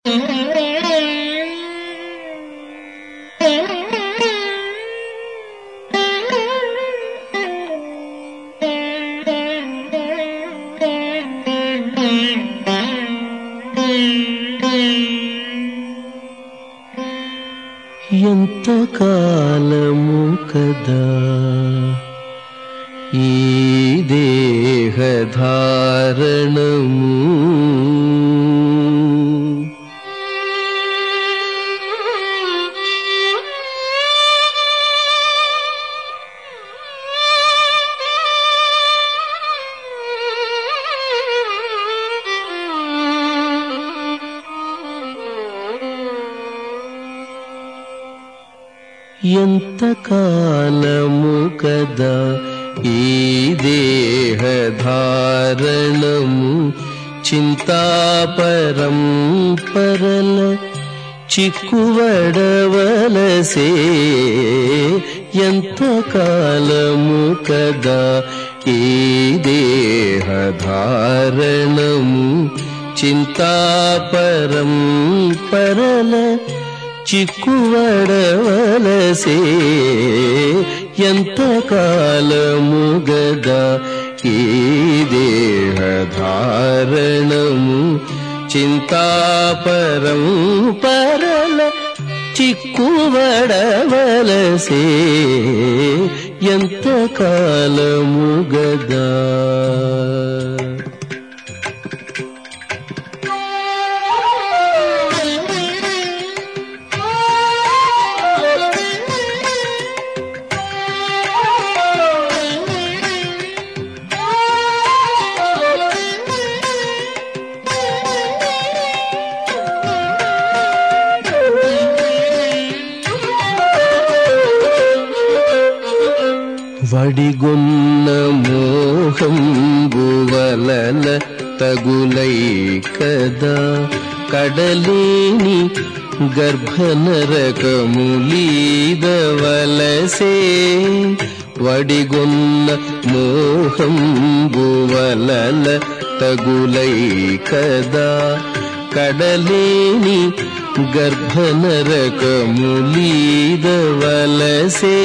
ఎంత కాలము కదా ఈ దేహధారణము ఎంత కాలము కదా ఈ దేహధారణము చింతాపరం పరల చిక్కువడవలసే ఎంత కాలము కదా ఈ దేహధారణము చింతాపరం పరల చిక్కువడవలసే ఎంత కాలము గదా ఈ దేహధారణము చింతాపరం పరల చిక్కువడవలసే ఎంత కాలము గదా వడిగొన్న మోహంబువలల తగులై కదా కడలేని గర్భనరకములీదవలసే వడిగొన్న మోహంబువలల తగులై కదా కడలేని గర్భనరకములీదవలసే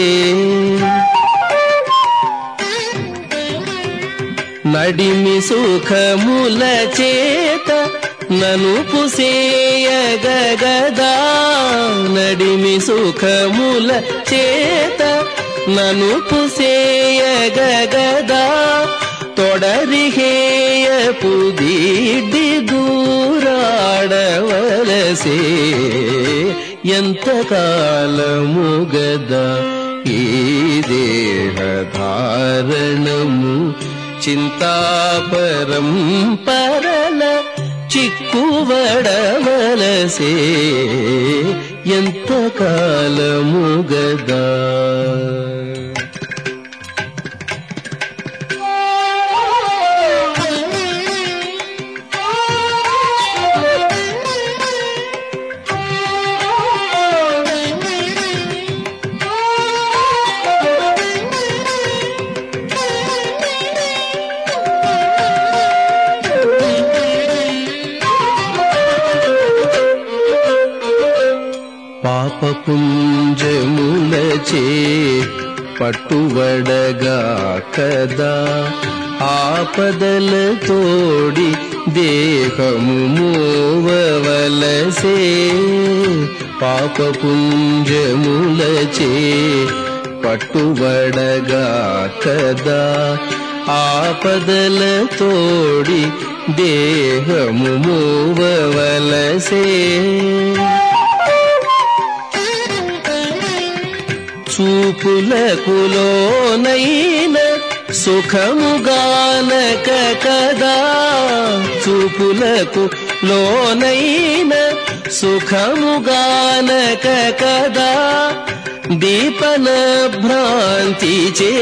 నడిమి సుఖముల చేత నను పుసేయగదా నడిమి సుఖముల చేత నను పుసేయగదా తొడరిహేయ పుదిడ్డి దూరాడవలసే ఎంత కాలము గదా ఈ దేహధారణము చింతాపరం పరల చిక్కువడవలసే ఎంత కాలము గదా పాపపుంజములచే పట్టువడగా కదా ఆపదల తోడి దేహము మోవవలసే పాపపుంజములచే పట్టువడగా కదా ఆపదల తోడి దేహము మోవవలసే చూపులకులోనైన సుఖముగానక కదా చూపులకు లోనైన సుఖముగానక కదా దీపన భ్రాంతి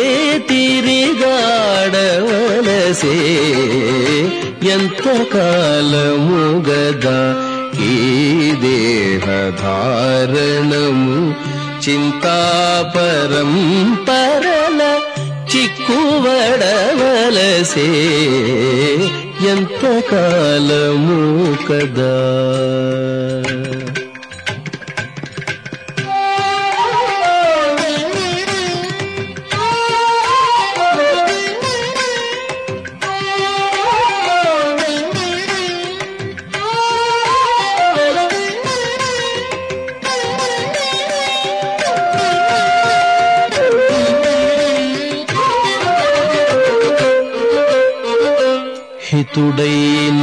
చేతిరిగాడవలసే ఎంత కాలము గదా ఈ దేహధారణము చింతాపరం పరల ఎంత కాలము కదా హితుడైన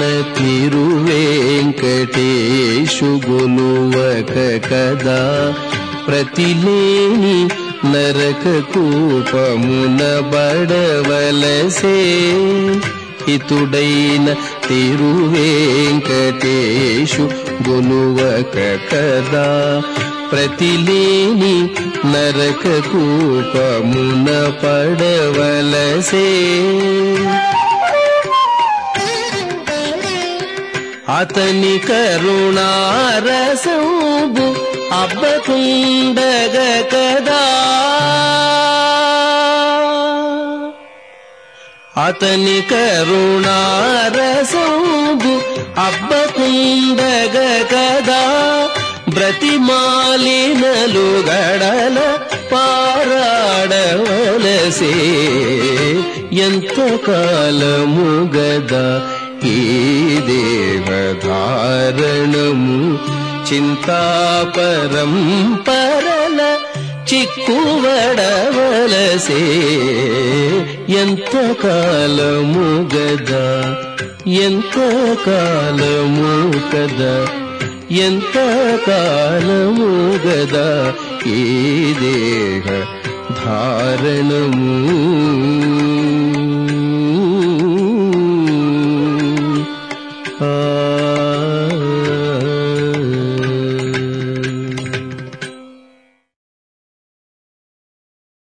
తిరువేంకటేశు గొలువక కదా ప్రతిలేని నరక కూపమున బడవలసే హితుడైన తిరువేంకటేశు గొలువక కదా ప్రతిలేని నరక కూపమున పడవలసే అతని కరుణారసంబు అబ్బకుండగ కదా అతని కరుణారసంబు అబ్బకుండగ కదా బ్రతిమాలినలు గడల పారాడవలసే ఎంత కాలము గదా ఈ దేహధారణము చింతాపరం పరల చిక్కువడవలసే ఎంత కాలము గదా ఎంత కాలము కదా ఎంత కాలము గదా ఈ దేహ ధారణము